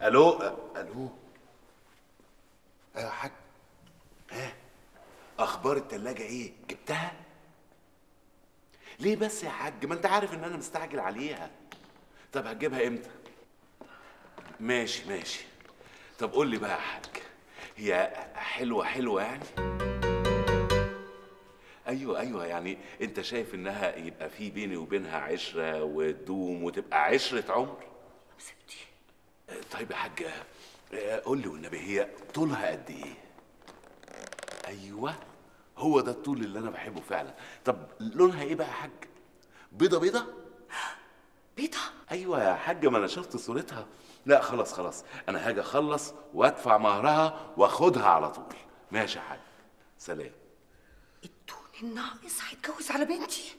الو الو ايوه يا حاج ها اخبار التلاجة ايه جبتها ليه بس يا حاج ما انت عارف ان انا مستعجل عليها طب هتجيبها امتى ماشي ماشي طب قول لي بقى يا حاج هي حلوه حلوه يعني ايوه ايوه يعني انت شايف انها يبقى في بيني وبينها عشره وتدوم وتبقى عشره عمر طيب يا حاج آه، قول لي والنبي هي طولها قد ايه ايوه هو ده الطول اللي انا بحبه فعلا طب لونها ايه بقى يا حاج بيضه بيضه بيضة ايوه يا حاج ما انا شفت صورتها لا خلاص خلاص انا هاجي اخلص وادفع مهرها واخدها على طول ماشي يا حاج سلام الدون الناقص هيتجوز على بنتي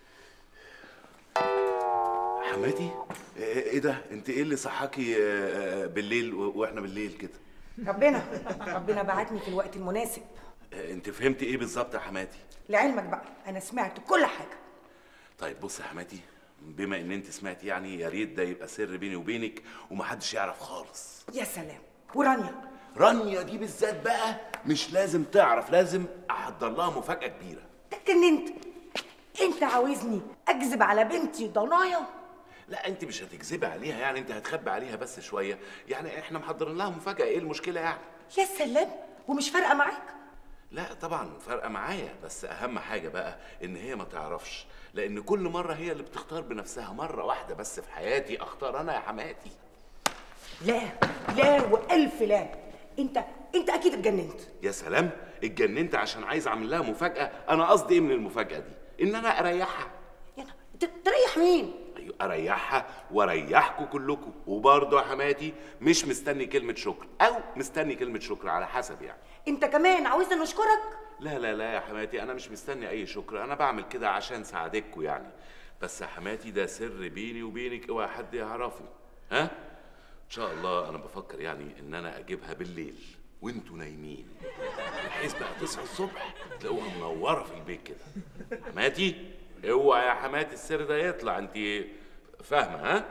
حماتي ايه إيه ده انت ايه اللي صحاكي آه، آه، بالليل و- واحنا بالليل كده ربنا ربنا بعتني في الوقت المناسب آه، انت فهمتي ايه بالظبط يا حماتي لعلمك بقى انا سمعت كل حاجه طيب بص يا حماتي بما ان انت سمعتي يعني يا ريت ده يبقى سر بيني وبينك ومحدش يعرف خالص يا سلام ورانيا رانيا دي بالذات بقى مش لازم تعرف لازم احضر لها مفاجأة كبيرة ده اتجننت انت عاوزني اكذب على بنتي ضنايا لا انت مش هتكذبي عليها يعني انت هتخبي عليها بس شوية يعني احنا محضرين لها مفاجأة ايه المشكلة يعني يا سلام ومش فارقه معاك لا طبعا فارقة معايا بس اهم حاجة بقى ان هي ما تعرفش لان كل مرة هي اللي بتختار بنفسها مرة واحدة بس في حياتي اختار انا يا حماتي لا لا والف لا انت انت اكيد اتجننت يا سلام اتجننت عشان عايز اعمل لها مفاجأة انا قصدي ايه من المفاجأة دي ان انا اريحها يا نا- ت- تريح مين أيوة، اريحها واريحكم كلكم وبرضه يا حماتي مش مستني كلمه شكر او مستني كلمه شكر على حسب يعني انت كمان عاوزنا نشكرك لا لا لا يا حماتي انا مش مستني اي شكر انا بعمل كده عشان ساعدكم يعني بس يا حماتي ده سر بيني وبينك اوعى حد يعرفه ها ان شاء الله انا بفكر يعني ان انا اجيبها بالليل وانتوا نايمين بحيث بقى تصحوا الصبح تلاقوها منوره في البيت كده حماتي اوعى يا حماتي السر ده يطلع انت فاهمه ها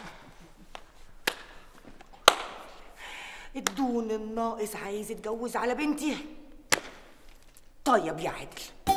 الدون الناقص عايز يتجوز على بنتي طيب يا عادل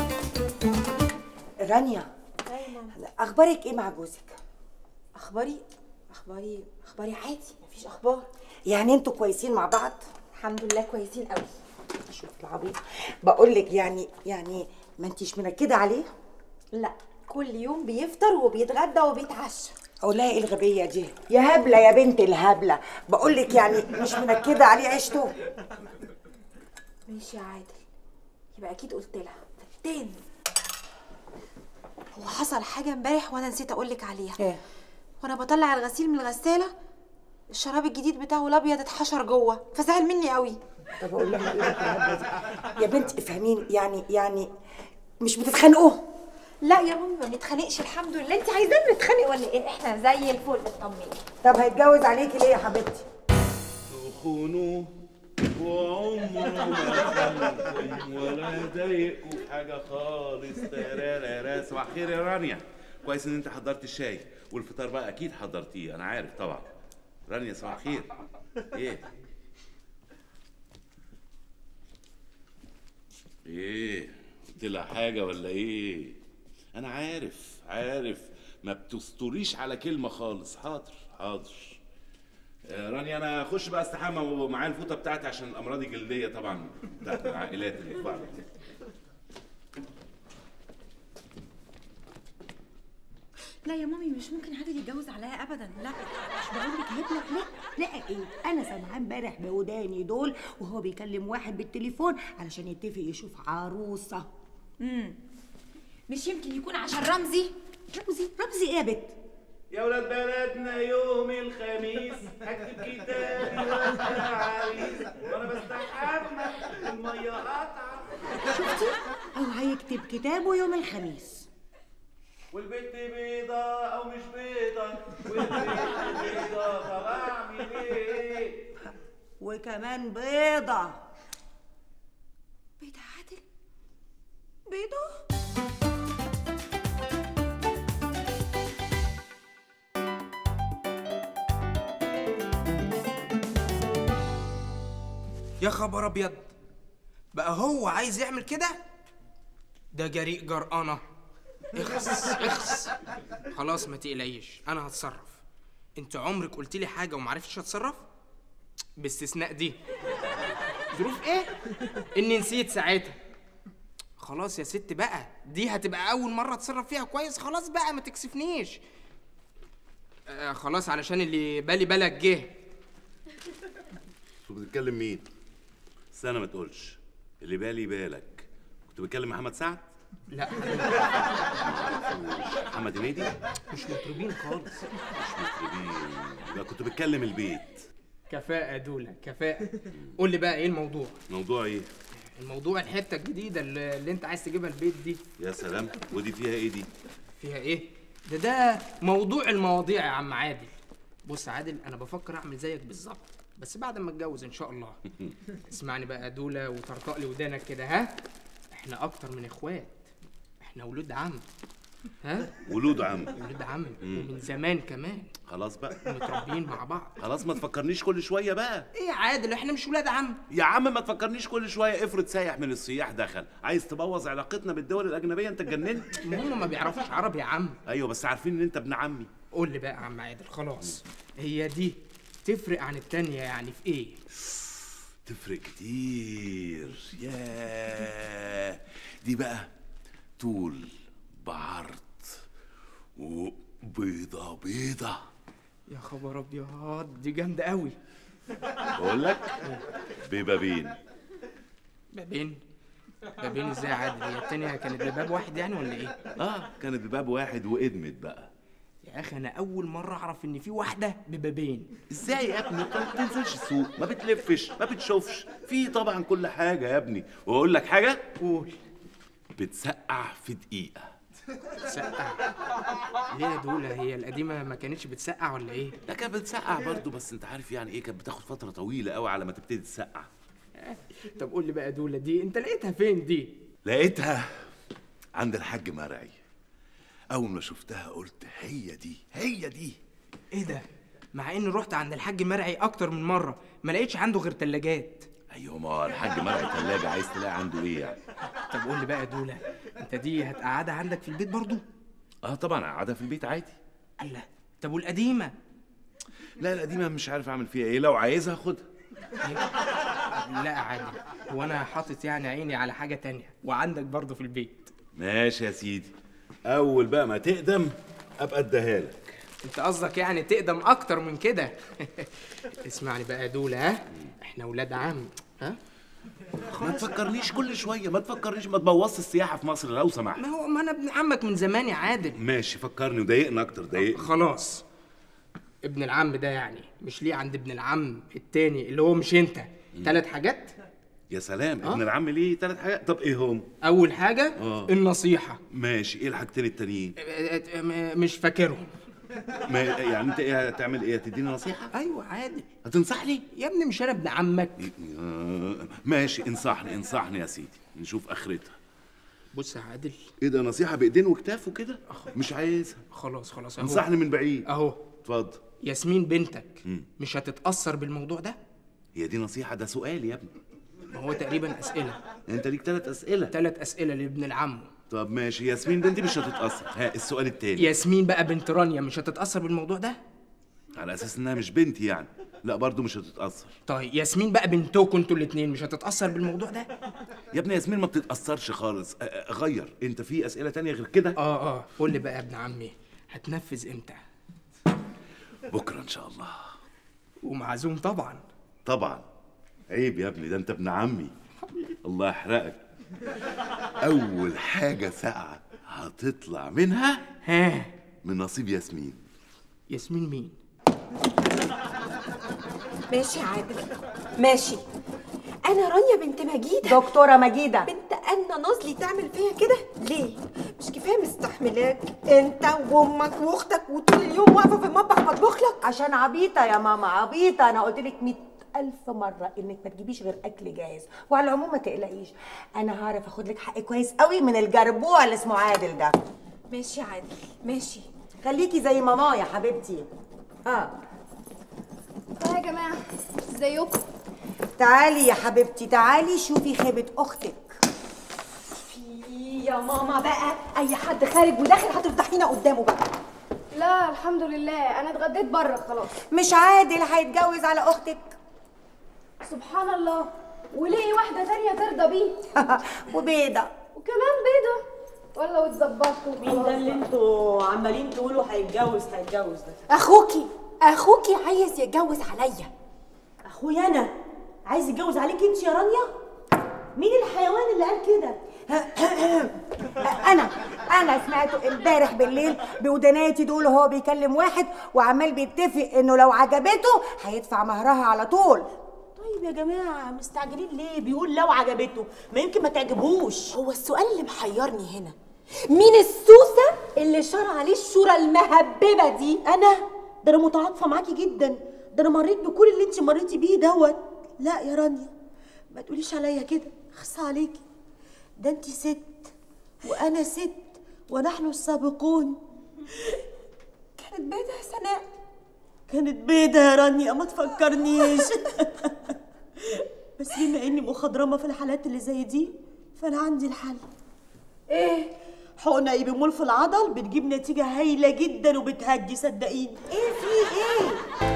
رانيا اخبارك ايه مع جوزك اخباري اخباري اخباري عادي مفيش اخبار يعني انتوا كويسين مع بعض الحمد لله كويسين قوي شوف العبيط بقول لك يعني يعني ما انتيش منكده عليه لا كل يوم بيفطر وبيتغدى وبيتعشى اقول لها ايه الغبيه دي يا هبله يا بنت الهبله بقول لك يعني مش منكده عليه عيشته ماشي يا عادل يبقى اكيد قلت لها فتان هو حصل حاجه امبارح وانا نسيت اقول لك عليها ايه وانا بطلع الغسيل من الغساله الشراب الجديد بتاعه الابيض اتحشر جوه فزعل مني قوي طب اقول لها ايه الهبله دي يا بنت افهميني يعني يعني مش بتتخانقوا لا يا مامي ما بنتخانقش الحمد لله انت عايزانا نتخانق ولا ايه احنا زي الفل اطمني طب هيتجوز عليكي ليه يا حبيبتي تخونوا وعمره ما خانكم ولا ضايقكم في حاجه خالص ترارارا صباح الخير يا رانيا كويس ان انت حضرت الشاي والفطار بقى اكيد حضرتيه انا عارف طبعا رانيا صباح الخير ايه ايه قلت لها حاجه ولا ايه انا عارف عارف ما بتستوريش على كلمه خالص حاضر حاضر آه، رانيا انا اخش بقى استحمى ومعايا الفوطه بتاعتي عشان الامراض الجلديه طبعا بتاعت العائلات اللي في بعض لا يا مامي مش ممكن عادل يتجوز عليا ابدا لا مش بقول لك هبله لا لا ايه انا سامعاه امبارح بوداني دول وهو بيكلم واحد بالتليفون علشان يتفق يشوف عروسه مش يمكن يكون عشان رمزي رمزي رمزي ايه يا بت يا ولاد بلدنا يوم الخميس هكتب كتابي وابقى عريس وانا بستحمى الميه قطعه او هيكتب كتابه يوم الخميس والبنت بيضة او مش بيضة والبنت بيضة طب اعمل ايه وكمان بيضه بيضة عادل بيضة يا خبر ابيض بقى هو عايز يعمل كده ده جريء جرأنة اخس اخس خلاص ما تقلقيش انا هتصرف انت عمرك قلت لي حاجه وما عرفتش اتصرف باستثناء دي ظروف ايه اني نسيت ساعتها خلاص يا ست بقى دي هتبقى اول مره اتصرف فيها كويس خلاص بقى ما تكسفنيش آه خلاص علشان اللي بالي بالك جه كنت بتتكلم مين؟ استنى ما تقولش اللي بالي بالك كنت بتكلم محمد سعد؟ لا محمد هنيدي؟ مش مطربين خالص مطربين يبقى كنت بتكلم البيت كفاءة دولة كفاءة قول لي بقى ايه الموضوع موضوع ايه؟ الموضوع الحتة الجديدة اللي, اللي انت عايز تجيبها البيت دي يا سلام ودي فيها ايه دي؟ فيها ايه ده ده موضوع المواضيع يا عم عادل بص يا عادل انا بفكر اعمل زيك بالظبط بس بعد ما اتجوز ان شاء الله اسمعني بقى دولة وطرطق لي ودانك كده ها احنا اكتر من اخوات احنا ولود عم ها ولود عم ولود عم ومن زمان كمان خلاص بقى متربيين مع بعض خلاص ما تفكرنيش كل شويه بقى ايه يا عادل احنا مش ولاد عم يا عم ما تفكرنيش كل شويه افرض سايح من السياح دخل عايز تبوظ علاقتنا بالدول الاجنبيه انت اتجننت ما هم ما بيعرفوش عربي يا عم ايوه بس عارفين ان انت ابن عمي قول لي بقى يا عم عادل خلاص هي دي تفرق عن التانية يعني في ايه تفرق كتير ياه دي بقى طول بعرض وبيضة بيضة يا خبر ابيض دي جامده قوي بقول لك ببابين بابين بابين ازاي يا عادل هي التانية كانت بباب واحد يعني ولا ايه اه كانت بباب واحد وادمت بقى يا اخي انا اول مره اعرف ان في واحده ببابين ازاي يا ابني انت ما بتنزلش السوق ما بتلفش ما بتشوفش في طبعا كل حاجه يا ابني واقول لك حاجه قول بتسقع في دقيقه سقع ليه يا دولة هي القديمة ما كانتش بتسقع ولا ايه؟ لا كانت بتسقع برضه بس انت عارف يعني ايه كانت بتاخد فتره طويله قوي على ما تبتدي تسقع طب قول لي بقى يا دولة دي انت لقيتها فين دي؟ لقيتها عند الحاج مرعي اول ما شفتها قلت هي دي هي دي ايه ده؟ مع اني رحت عند الحاج مرعي اكتر من مرة ما لقيتش عنده غير تلاجات ايوه ما هو الحاج مرعي ثلاجه عايز تلاقي عنده ايه يعني طب قول لي بقى يا دولة انت دي هتقعدها عندك في البيت برضو؟ اه طبعا قاعده في البيت عادي الله طب والقديمة؟ لا القديمه مش عارف اعمل فيها ايه لو عايزها خدها لا عادي هو انا حاطط يعني عيني على حاجة تانية وعندك برضو في البيت ماشي يا سيدي اول بقى ما تقدم ابقى اديها لك انت قصدك يعني تقدم اكتر من كده اسمعني بقى يا دولة ها احنا ولاد عم ها ما تفكرنيش كل شويه ما تفكرنيش ما تبوظش السياحه في مصر لو سمحت ما هو ما انا ابن عمك من زمان يا عادل ماشي فكرني وضايقني اكتر ضايقني خلاص ابن العم ده يعني مش ليه عند ابن العم التاني اللي هو مش انت ثلاث حاجات يا سلام ابن العم ليه ثلاث حاجات طب ايه هم اول حاجه آه. النصيحه ماشي ايه الحاجتين التانيين اه، اه، م- مش فاكرهم ما يعني انت ايه هتعمل ايه هتديني نصيحه ايوه عادل هتنصحني يا ابني مش انا ابن عمك آه، ماشي انصحني انصحني يا سيدي نشوف اخرتها بص يا عادل ايه ده نصيحه بايدين وكتاف وكده مش عايزها خلاص خلاص اهو انصحني من بعيد اهو اتفضل ياسمين بنتك مش هتتاثر بالموضوع ده هي دي نصيحه ده سؤال يا ابني ما هو تقريبا اسئله انت ليك ثلاث اسئله ثلاث اسئله لابن العم طب ماشي ياسمين بنتي مش هتتاثر ها السؤال التاني ياسمين بقى بنت رانيا مش هتتاثر بالموضوع ده على اساس انها مش بنتي يعني لا برضو مش هتتاثر طيب ياسمين بقى بنتكم انتوا الاثنين مش هتتاثر بالموضوع ده يا ابني ياسمين ما بتتاثرش خالص أ- أ- غير انت في اسئله تانية غير كده اه اه قول لي بقى يا ابن عمي هتنفذ امتى بكره ان شاء الله ومعزوم طبعا طبعا عيب يا ابني ده انت ابن عمي الله يحرقك اول حاجه ساعه هتطلع منها ها من نصيب ياسمين ياسمين مين ماشي يا عادل ماشي انا رانيا بنت مجيده دكتوره مجيده بنت أنا نازلي تعمل فيا كده ليه مش كفايه مستحملاك انت وامك واختك وطول اليوم واقفه في المطبخ بطبخ لك عشان عبيطه يا ماما عبيطه انا قلت لك 100 ألف مرة إنك ما تجيبيش غير أكل جاهز، وعلى العموم ما تقلقيش، أنا هعرف آخد لك حق كويس قوي من الجربوع اللي اسمه عادل ده. ماشي يا عادل ماشي خليكي زي ماما يا حبيبتي. ها اه يا جماعة ازيكم تعالي يا حبيبتي تعالي شوفي خيبة اختك يا ماما بقى اي حد خارج وداخل هتفضحينا قدامه بقى لا الحمد لله انا اتغديت بره خلاص مش عادل هيتجوز على اختك سبحان الله وليه واحده تانية ترضى بيه وبيضة وكمان بيضه ولا واتظبطتوا مين ده اللي انتوا عمالين تقولوا هيتجوز هيتجوز ده اخوكي اخوكي عايز يتجوز عليا اخويا انا عايز يتجوز عليك انت يا رانيا مين الحيوان اللي قال كده انا انا سمعته امبارح بالليل بوداناتي دول وهو بيكلم واحد وعمال بيتفق انه لو عجبته هيدفع مهرها على طول طيب يا جماعه مستعجلين ليه بيقول لو عجبته ما يمكن ما تعجبهوش هو السؤال اللي محيرني هنا مين السوسه اللي شار عليه الشوره المهببه دي انا ده انا متعاطفه معاكي جدا ده انا مريت بكل اللي انت مريتي بيه دوت لا يا رانيا ما تقوليش عليا كده خص عليكي ده انت ست وانا ست ونحن السابقون كانت بيتها سناء كانت بيضة يا رانيا ما تفكرنيش بس بما اني مخضرمه في الحالات اللي زي دي فانا عندي الحل ايه حقنه ايبيمول في العضل بتجيب نتيجه هايله جدا وبتهدي صدقيني ايه في ايه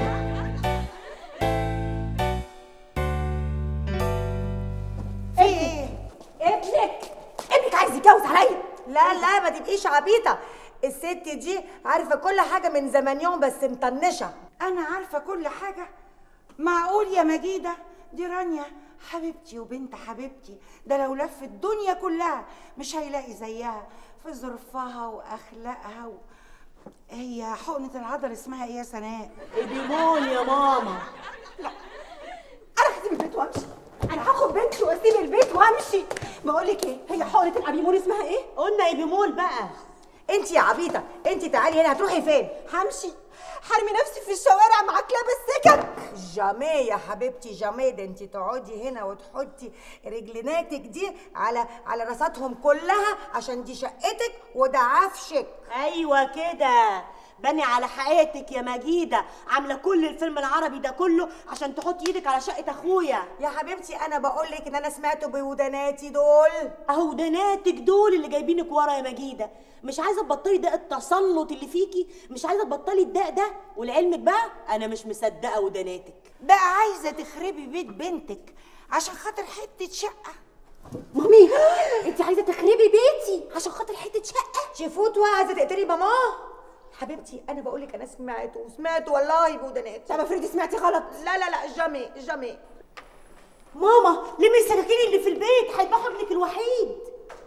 ايه ابنك ابنك عايز يتجوز عليا لا لا ما تبقيش عبيطة الست دي عارفة كل حاجة من زمان يوم بس مطنشة أنا عارفة كل حاجة معقول يا مجيدة دي رانيا حبيبتي وبنت حبيبتي ده لو لف الدنيا كلها مش هيلاقي زيها في ظروفها وأخلاقها و... هي حقنة العضل اسمها ايه يا سناء؟ ايبيمول يا ماما انا هسيب البيت وامشي انا هاخد بنتي واسيب البيت وامشي بقول لك ايه هي حقنه الابيمول اسمها ايه قلنا ايبيمول بقى انت يا عبيطة انت تعالي هنا هتروحي فين همشي حرمي نفسي في الشوارع مع كلاب السكن جامي يا حبيبتي جامي ده انت تقعدي هنا وتحطي رجليناتك دي على على راساتهم كلها عشان دي شقتك وده عفشك ايوه كده بني على حقيقتك يا مجيده عامله كل الفيلم العربي ده كله عشان تحطي ايدك على شقه اخويا يا حبيبتي انا بقول لك ان انا سمعته بوداناتي دول اهو دناتك دول اللي جايبينك ورا يا مجيده مش عايزه تبطلي داء التسلط اللي فيكي مش عايزه تبطلي الداء ده ولعلمك بقى انا مش مصدقه ودناتك بقى عايزة تخربي بيت بنتك عشان خاطر حتة شقة مامي انت عايزه تخربي بيتي عشان خاطر حته شقه شفوت وعايزه تقتلي ماماه حبيبتي انا بقول لك انا سمعته وسمعته والله بوداناتي طب افرضي سمعتي غلط لا لا لا جامي جامي ماما لمي السكاكين اللي في البيت هيذبحوا ابنك الوحيد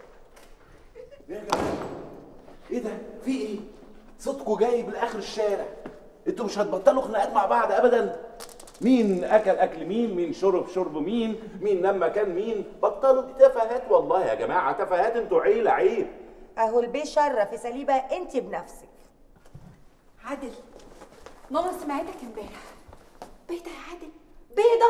ايه ده في ايه صوتكوا جاي بالاخر الشارع انتوا مش هتبطلوا خناقات مع بعض ابدا مين اكل اكل مين مين شرب شرب مين مين نام مكان مين بطلوا دي تفاهات والله يا جماعه تفاهات انتوا عيله عيب اهو البيه شرف يا سليبه انت بنفسك عادل ماما سمعتك امبارح بيضه يا عادل بيضه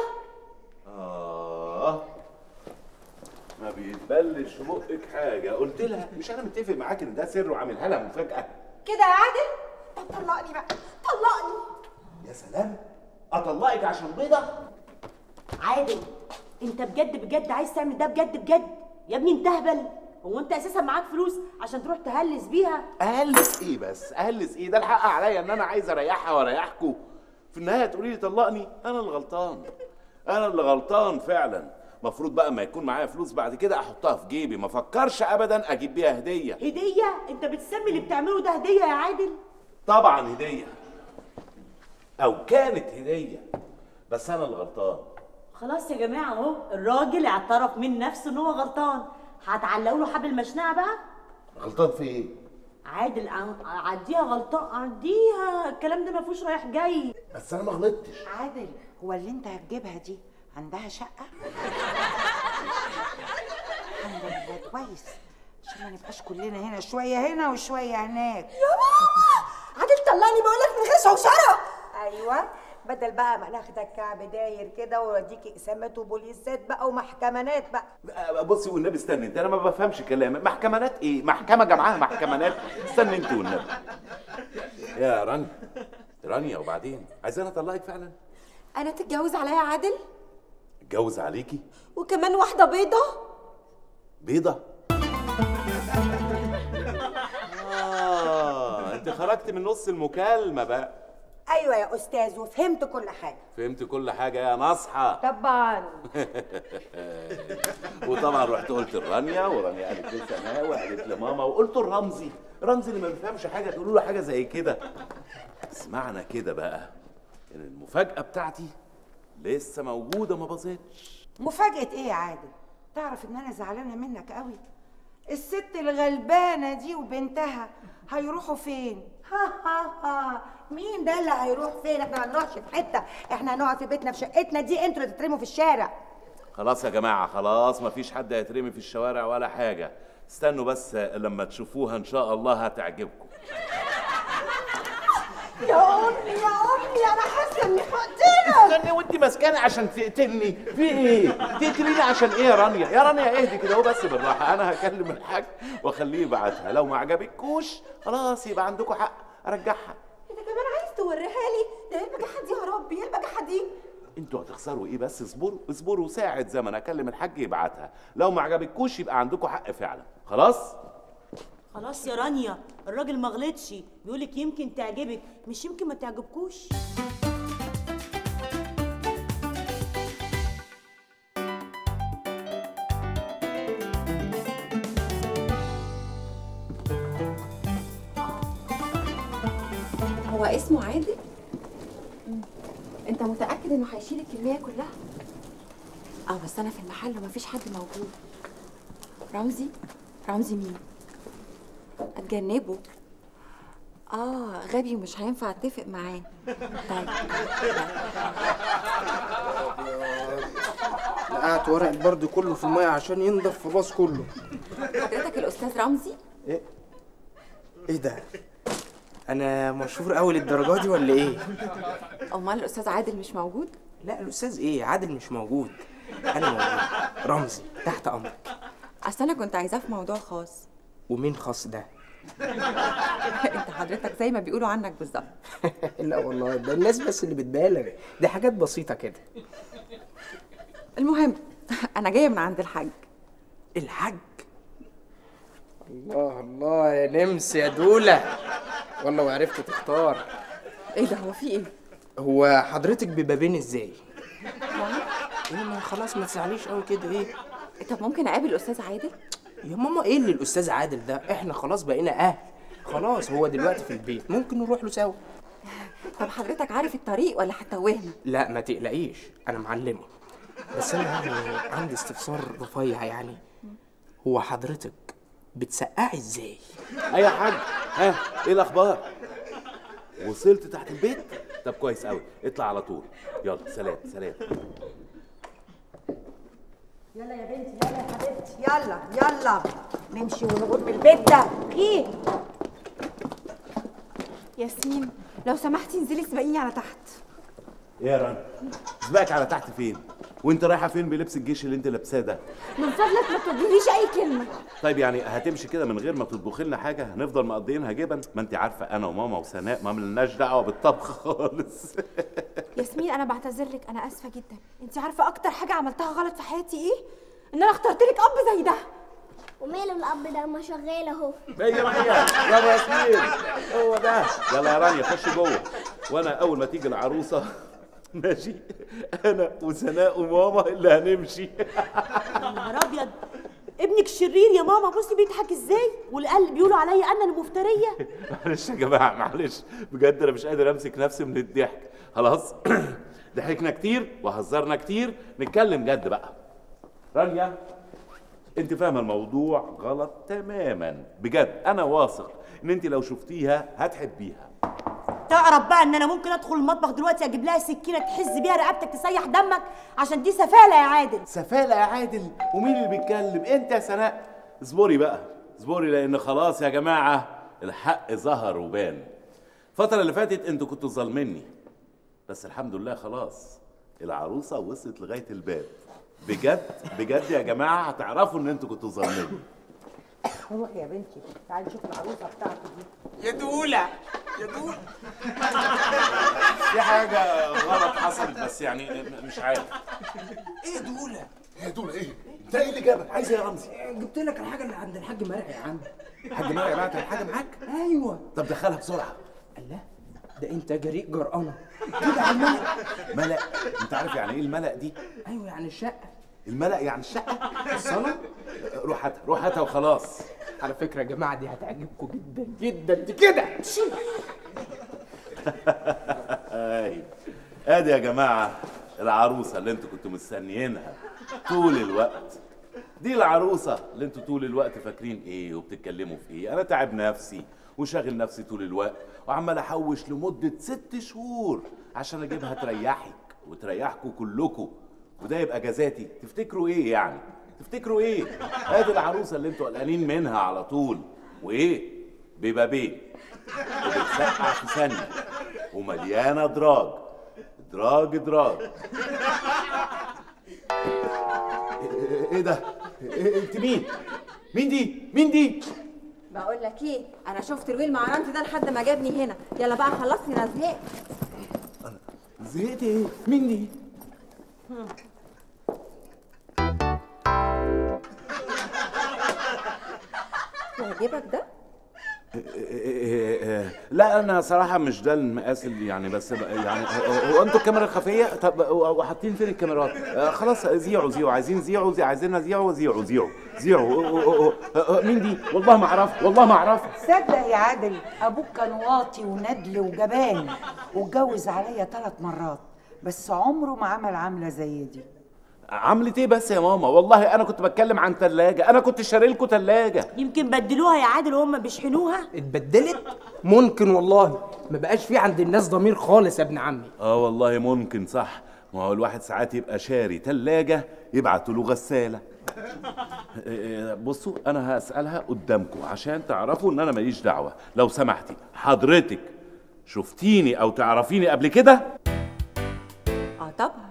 اه ما بيتبلش في بقك حاجه قلت لها مش انا متفق معاك ان ده سر وعاملها لها مفاجاه كده يا عادل طب طلقني بقى طلقني يا سلام اطلقك عشان بيضه عادل انت بجد بجد عايز تعمل ده بجد بجد يا ابني انت اهبل هو انت اساسا معاك فلوس عشان تروح تهلس بيها اهلس ايه بس اهلس ايه ده الحق عليا ان انا عايز اريحها واريحكوا في النهايه تقولي لي طلقني انا اللي غلطان انا اللي غلطان فعلا مفروض بقى ما يكون معايا فلوس بعد كده احطها في جيبي ما افكرش ابدا اجيب بيها هديه هديه انت بتسمي اللي بتعمله ده هديه يا عادل طبعا هديه او كانت هديه بس انا اللي غلطان خلاص يا جماعه اهو الراجل اعترف من نفسه ان هو غلطان هتعلقوا له حبل المشنقه بقى غلطان في ايه عادل عن- عديها غلطان عديها الكلام ده ما فيهوش رايح جاي بس انا ما غلطتش عادل هو اللي انت هتجيبها دي عندها شقة؟ الحمد لله كويس عشان ما نبقاش كلنا هنا شوية هنا وشوية هناك عادل طلقني بقول لك من غير شوشره ايوه بدل بقى ما ناخدك كعب داير كده واديكي اسامات وبوليسات بقى ومحكمانات بقى بصي والنبي استني انت انا ما بفهمش كلام محكمانات ايه محكمه جمعها محكمانات استني انت والنبي يا رانيا رانيا وبعدين عايزاني اطلقك فعلا انا تتجوز عليا يا عادل اتجوز عليكي وكمان واحده بيضه بيضة آه أنت خرجت من نص المكالمة بقى ايوه يا استاذ وفهمت كل حاجه فهمت كل حاجة يا نصحى طبعا وطبعا رحت قلت لرانيا ورانيا قالت لي سناء وقالت لماما وقلت لرمزي رمزي اللي ما بيفهمش حاجة تقولوا له حاجة زي كده اسمعنا كده بقى إن المفاجأة بتاعتي لسه موجودة ما باظتش مفاجأة ايه يا عادل تعرف ان انا زعلانة منك قوي الست الغلبانة دي وبنتها هيروحوا فين ها ها ها مين ده اللي هيروح فين احنا ما هنروحش في حته احنا هنقعد في بيتنا في شقتنا دي انتوا اللي تترموا في الشارع خلاص يا جماعة خلاص مفيش حد هيترمي في الشوارع ولا حاجة استنوا بس لما تشوفوها إن شاء الله هتعجبكم يا امي يا امي انا حاسه اني هقتلك استني وانت ماسكاني عشان تقتلني في ايه تقتليني عشان ايه يا رانيا يا رانيا اهدي كده هو بس بالراحه انا هكلم الحاج واخليه يبعتها لو ما عجبتكوش خلاص يبقى عندكم حق ارجعها انت كمان عايز توريها لي ده ايه البجاحه دي يا ربي ايه البجاحه دي انتوا هتخسروا ايه بس اصبروا اصبروا ساعة زمن اكلم الحاج يبعتها لو ما عجبتكوش يبقى عندكم حق فعلا خلاص خلاص يا رانيا الراجل ما غلطش بيقولك يمكن تعجبك مش يمكن ما تعجبكوش هو اسمه عادل انت متاكد انه هيشيل الكميه كلها اه بس انا في المحل ومفيش حد موجود رمزي رمزي مين اتجنبه اه غبي ومش هينفع اتفق معاه طيب نقعت ورق البرد كله في الميه عشان ينضف في الراس كله حضرتك الاستاذ رمزي ايه ده انا مشهور قوي للدرجه دي ولا ايه امال الاستاذ عادل مش موجود لا الاستاذ ايه عادل مش موجود انا موجود رمزي تحت امرك اصل انا كنت عايزاه في موضوع خاص ومين خاص ده انت حضرتك زي ما بيقولوا عنك بالظبط لا والله ده الناس بس اللي بتبالغ دي حاجات بسيطه كده المهم انا جايه من عند الحاج الحاج الله الله يا نمس يا دولة والله وعرفت تختار ايه ده هو في ايه هو حضرتك ببابين ازاي؟ ايه ما خلاص ما تزعليش قوي كده ايه طب ممكن اقابل الاستاذ عادل يا ماما ايه اللي الاستاذ عادل ده احنا خلاص بقينا اهل خلاص هو دلوقتي في البيت ممكن نروح له سوا طب حضرتك عارف الطريق ولا هتوهنا لا ما تقلقيش انا معلمه بس انا يعني عندي استفسار رفيع يعني هو حضرتك بتسقعي ازاي اي يا حاج ها ايه الاخبار وصلت تحت البيت طب كويس قوي اطلع على طول يلا سلام سلام يلا يا بنتي يلا يا حبيبتي يلا يلا نمشي ونغور من البيت ده ايه ياسمين لو سمحتي انزلي سبقيني على تحت ايه يا رنا سبقك على تحت فين وانت رايحه فين بلبس الجيش اللي انت لابساه ده من فضلك ما تقوليش اي كلمه طيب يعني هتمشي كده من غير ما تطبخي لنا حاجه هنفضل مقضيينها جبن ما انت عارفه انا وماما وسناء ما ملناش دعوه بالطبخ خالص ياسمين انا بعتذر لك انا اسفه جدا انت عارفه اكتر حاجه عملتها غلط في حياتي ايه ان انا اخترت لك اب زي ده وماله الاب ده ما شغال اهو مية مية يلا يا ياسمين هو ده يلا يا رانيا خش جوه وانا اول ما تيجي العروسه ماشي انا وسناء وماما اللي هنمشي يا نهار ابيض ابنك الشرير يا ماما بصي بيضحك ازاي والقلب بيقولوا عليا انا المفتريه معلش يا جماعه معلش بجد انا مش قادر امسك نفسي من الضحك خلاص ضحكنا كتير وهزرنا كتير نتكلم جد بقى رانيا انت فاهمه الموضوع غلط تماما بجد انا واثق ان انت لو شفتيها هتحبيها تعرف بقى ان انا ممكن ادخل المطبخ دلوقتي اجيب لها سكينه تحز بيها رقبتك تسيح دمك عشان دي سفاله يا عادل سفالة يا عادل ومين اللي بيتكلم انت يا سناء اصبري بقى اصبري لان خلاص يا جماعه الحق ظهر وبان الفتره اللي فاتت انتوا كنتوا ظالميني بس الحمد لله خلاص العروسه وصلت لغايه الباب بجد بجد يا جماعه هتعرفوا ان انتوا كنتوا ظالميني روح يا بنتي تعالي نشوف العروسه بتاعتك دي يا دولة يا دولة في حاجه غلط حصلت بس يعني م- مش عارف ايه دولة يا دول ايه؟ انت ايه اللي جابك؟ عايز ايه يا رمزي؟ جبت لك الحاجه اللي عند الحاج مرعي يا عم حاج مرعي بعت الحاجه معاك؟ ايوه طب دخلها بسرعه الله ده انت جريء جرأنه كده على الملأ ملأ انت عارف يعني ايه الملأ دي؟ ايوه يعني الشقه الملأ يعني الشقه الصاله روح هاتها روح هاتها وخلاص على فكره يا جماعه دي هتعجبكم جدا جدا دي كده اي ادي يا جماعه العروسه اللي انتوا كنتوا مستنيينها طول الوقت دي العروسه اللي انتوا طول الوقت فاكرين ايه وبتتكلموا في ايه انا تعب نفسي وشاغل نفسي طول الوقت وعمال احوش لمده ست شهور عشان اجيبها تريحك وتريحكم كلكم وده يبقى جزاتي تفتكروا ايه يعني تفتكروا ايه ادي العروسه اللي انتوا قلقانين منها على طول وايه ببابين وبتسقع في ثانيه ومليانه دراج دراج دراج ايه ده؟ إيه انت مين؟ مين دي؟ مين دي؟ بقول لك ايه انا شفت الويل مع رمزي ده لحد ما جابني هنا يلا بقى خلصني انا زهقت زهقت ايه؟ مين دي؟ يعجبك ده لا انا صراحه مش ده المقاس اللي يعني بس بقى يعني هو انتوا الكاميرا الخفيه طب وحاطين فين الكاميرات آه، خلاص زيعوا زيعوا عايزين زيعوا زي عايزين زيعوا زيعوا زيعوا زيعوا مين دي والله ما اعرف والله ما اعرف صدق يا عادل ابوك كان واطي وندل وجبان واتجوز عليا ثلاث مرات بس عمره ما عمل عامله زي دي عملت ايه بس يا ماما والله انا كنت بتكلم عن ثلاجه انا كنت شاري لكم ثلاجه يمكن بدلوها يا عادل وهم بيشحنوها اتبدلت ممكن والله ما بقاش في عند الناس ضمير خالص يا ابن عمي اه والله ممكن صح ما هو الواحد ساعات يبقى شاري ثلاجه يبعتوا له غساله إيه، بصوا انا هسالها قدامكم عشان تعرفوا ان انا ماليش دعوه لو سمحتي حضرتك شفتيني او تعرفيني قبل كده اه طبعا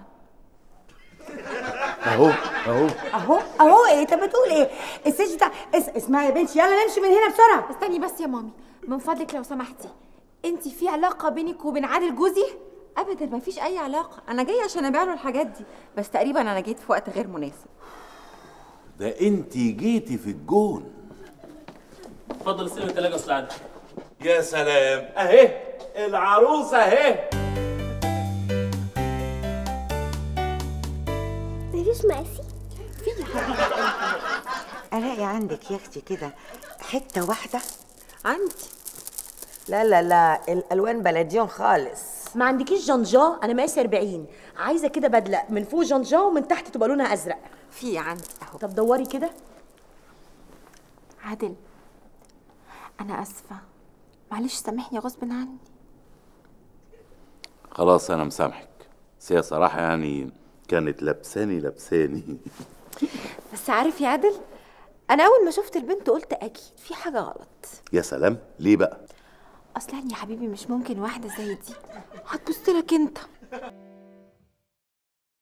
اهو اهو اهو اهو ايه انت بتقول ايه السيج بتاع اس... اسمعي يا بنتي يلا نمشي من هنا بسرعه استني بس يا مامي من فضلك لو سمحتي انت في علاقه بينك وبين عادل جوزي ابدا ما فيش اي علاقه انا جايه عشان ابيع له الحاجات دي بس تقريبا انا جيت في وقت غير مناسب ده انت جيتي في الجون اتفضل استلم التلاجة يا استاذ عادل يا سلام اهي العروسه اهي مفيش مقاسي في حبيبه الاقي عندك يا اختي كده حته واحده عندي لا لا لا الالوان بلديون خالص ما عندكيش جنجاه انا مقاسي 40 عايزه كده بدله من فوق جنجاه ومن تحت تبقى لونها ازرق في عندي اهو طب دوري كده عادل انا اسفه معلش سامحني غصب عني خلاص انا مسامحك بس هي صراحه يعني كانت لبساني لبساني بس عارف يا عادل انا اول ما شفت البنت قلت اكيد في حاجه غلط يا سلام ليه بقى اصلا يا حبيبي مش ممكن واحده زي دي هتبص لك انت